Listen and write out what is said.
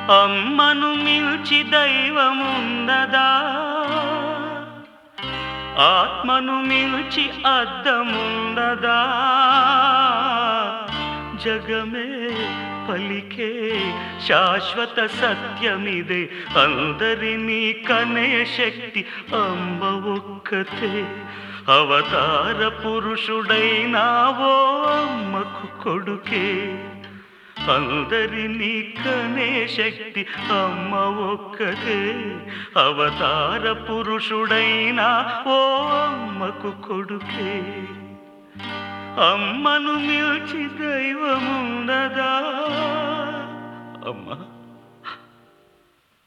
అమ్మను మిల్చి దైవముందదా ఆత్మను మిల్చి అద్దముందదా జగమే పలికే శాశ్వత సత్యమిదే అందరినీ కనే శక్తి అమ్మ ఒక్కతే అవతార పురుషుడైనావో అమ్మకు కొడుకే అందరినీ కనే శక్తి అమ్మ ఒక్కతే అవతార పురుషుడైనా ఓ అమ్మకు కొడుకే అమ్మను మిల్చి దైవమున్నదా అమ్మ